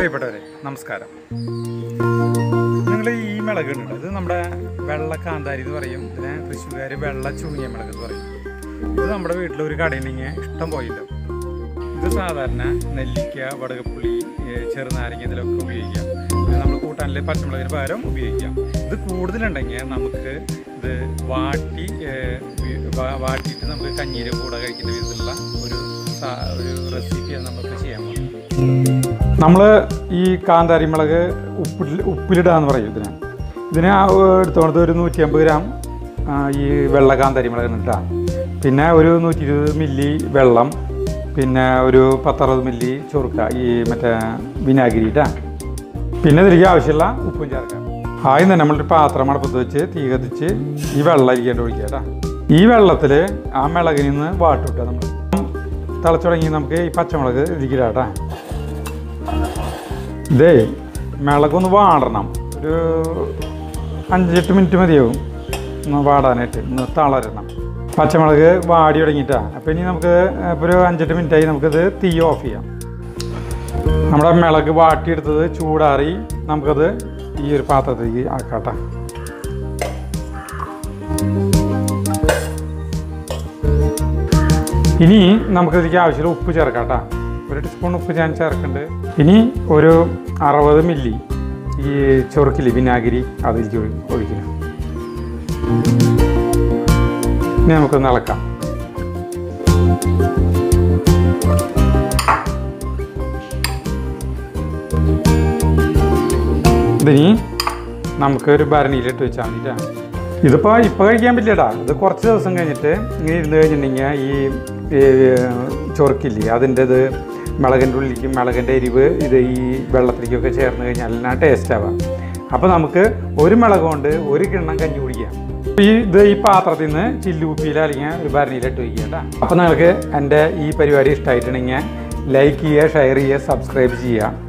പ്രിയപ്പെട്ടവരെ നമസ്കാരം നിങ്ങൾ ഈ മിളക് ഉണ്ട് ഇത് നമ്മുടെ വെള്ള കാന്താരി എന്ന് പറയും ഇതിനെ തൃശ്ശൂർകാർ വെള്ള ചുങ്ങിയ മിളക് എന്ന് പറയും ഇത് നമ്മുടെ വീട്ടിൽ ഒരു കടയിലിങ്ങനെ ഇഷ്ടം പോയില്ല ഇത് സാധാരണ നെല്ലിക്ക വടകപ്പുളി ഏഹ് ചെറുനാരങ്ങ ഇതിലൊക്കെ ഉപയോഗിക്കാം ഇത് നമ്മൾ കൂട്ടാനിലെ പച്ചമുളകിന് പകരം ഉപയോഗിക്കാം ഇത് കൂടുതലുണ്ടെങ്കിൽ നമുക്ക് ഇത് വാട്ടി ഏഹ് വി- വാ- വാട്ടിയിട്ട് നമുക്ക് കഞ്ഞീര് കൂടെ കഴിക്കുന്ന വിധത്തിലുള്ള ഒരു സാ- ഒരു റെസിപ്പിയാണ് നമുക്ക് ചെയ്യാൻ പോകുന്നത് നമ്മൾ ഈ കാന്താരി മുളക് ഉപ്പിൽ ഉപ്പിലിടാന്ന് പറയും ഇതിനെ ഇതിനെ ആ, എടുത്തോണ്ട് ഒരു നൂറ്റി അമ്പത് ഗ്രാം ആ, ഈ വെള്ള കാന്താരി മുളക് ഇട്ടാ പിന്നെ ഒരു നൂറ്റി ഇരുപത് മില്ലി വെള്ളം പിന്നെ ഒരു പത്തറുപത് മില്ലി ചൊറുക്ക ഈ മറ്റേ വിനാഗിരി ഇട്ടാ പിന്നെ ഇതിലേക്ക് ആവശ്യമുള്ള ഉപ്പും ചേർക്കാം ആദ്യം തന്നെ നമ്മളൊരു പാത്രം അടുപ്പത്ത് വെച്ച് തീ കത്തിച്ച് ഈ വെള്ളം അരിക്കേണ്ട ഒഴിക്കുക കേട്ടോ ഈ വെള്ളത്തിൽ ആ മിളകിൽ നിന്ന് വാട്ടിട്ട നമ്മൾ തിളച്ചു തുടങ്ങി നമുക്ക് ഈ പച്ചമുളക് ഇതിലേക്ക് ഇടാം കേട്ടോ ഇതേ മിളകൊന്ന് വാടണം ഒരു അഞ്ചെട്ട് മിനിറ്റ് മതിയാവും ഒന്ന് വാടാനായിട്ട് ഒന്ന് തളരണം പച്ചമുളക് വാടി തുടങ്ങിയിട്ടാണ് അപ്പോൾ ഇനി നമുക്ക് ഇപ്പോൾ ഒരു അഞ്ചെട്ട് മിനിറ്റായി നമുക്കിത് തീ ഓഫ് ചെയ്യാം നമ്മുടെ മിളക് വാട്ടിയെടുത്തത് ചൂടാറി നമുക്കത് ഈ ഒരു പാത്രത്തിലേക്ക് ആക്കാട്ടെ ഇനി നമുക്കിതിലേക്ക് ആവശ്യമുള്ള ഉപ്പ് ചേർക്കാം കേട്ടോ ഒരു ടീസ്പൂൺ ഉപ്പ് ഞാൻ ചേർക്കുന്നുണ്ട് ഇനി ഒരു അറുപത് മില്ലി ഈ ചൊറുക്കില്ലേ വിനാഗിരി അതിലേക്ക് ഒഴി- ഒഴിക്കണം ഇനി നമുക്കൊന്ന് ഇളക്കാം ഇതിനി നമുക്ക് ഒരു ഭരണിയിലിട്ട് വെച്ചാൽ മതിട്ടാ ഇതിപ്പോൾ ഇപ്പോൾ കഴിക്കാൻ പറ്റില്ലടാ ഇത് കുറച്ച് ദിവസം കഴിഞ്ഞിട്ട് ഇങ്ങനെ ഇരുന്ന് കഴിഞ്ഞിട്ടുണ്ടെങ്കിൽ ഈ ഈ, ചൊറുക്കില്ലേ അതിൻ്റെ ഇത് മിളകിൻ്റെ ഉള്ളിലേക്കും മിളകിൻ്റെ എരിവ് ഇത് ഈ വെള്ളത്തിലേക്കൊക്കെ ചേർന്ന് കഴിഞ്ഞാൽ എല്ലാം ടേസ്റ്റ് ആവാം അപ്പോൾ നമുക്ക് ഒരു മിളക് കൊണ്ട് ഒരു കിണ്ണം കഞ്ഞി കുടിക്കാം ഈ ഇത് ഈ പാത്രത്തിൽ നിന്ന് ചില്ലുകുപ്പിയിൽ അല്ലെങ്കിൽ ഒരു ഭരണിയിലിട്ട് വയ്ക്കുക കേട്ടോ അപ്പോൾ നിങ്ങൾക്ക് എൻ്റെ ഈ പരിപാടി ഇഷ്ടമായിട്ടുണ്ടെങ്കിൽ ലൈക്ക് ചെയ്യുക ഷെയർ ചെയ്യുക സബ്സ്ക്രൈബ് ചെയ്യുക